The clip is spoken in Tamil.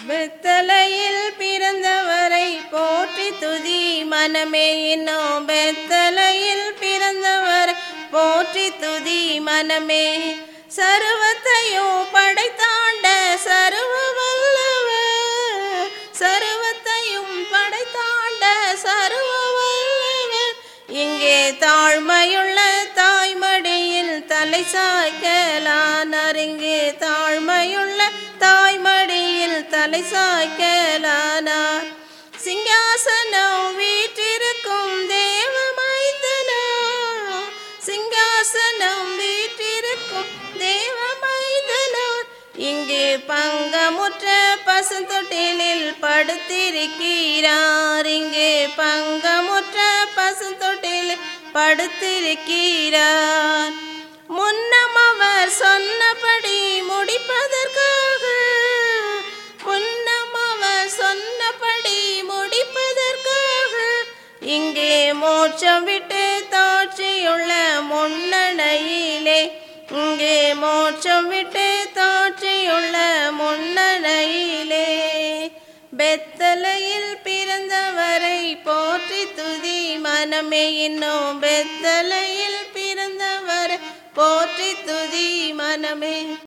பெத்தலையில் பிறந்தவரை போற்றி துதி மனமே இன்னும் பெத்தலையில் பிறந்தவரை போற்றி துதி மனமே சர்வத்தையும் படைத்தாண்ட சர்வ வல்லவர் சர்வத்தையும் படைத்தாண்ட சர்வ வல்லவர் இங்கே தாழ்மையுள்ள தாய்மடியில் தலை சாய்க்கலானார் இங்கே தாழ்மையுள்ள தாய்மடியில் தலை சாய்க்கலானார் சிங்காசனம் வீற்றிருக்கும் தேவ மைந்தனா சிங்காசனம் வீற்றிருக்கும் தேவ மைந்தனா இங்கே பங்கமுற்ற பசுந்தொட்டிலில் படுத்திருக்கிறார் இங்கே பங்கமுற்ற பசுந்தொட்டிலில் படுத்திருக்கிறார் முன்னம் அவர் சொன்னபடி முடிப்பதற்காக முன்னம் அவர் சொன்னபடி முடிப்பதற்காக இங்கே மோட்சம் விட்டு தாட்சியுள்ள முன்னணையிலே இங்கே மோட்சம் விட்டு தாட்சியுள்ள முன்னணையிலே பெத்தலையில் பிறந்தவரை போற்றி துதி மனமே இன்னும் பெத்தலையில் பிறந்தவரை போற்றி துதி மனமே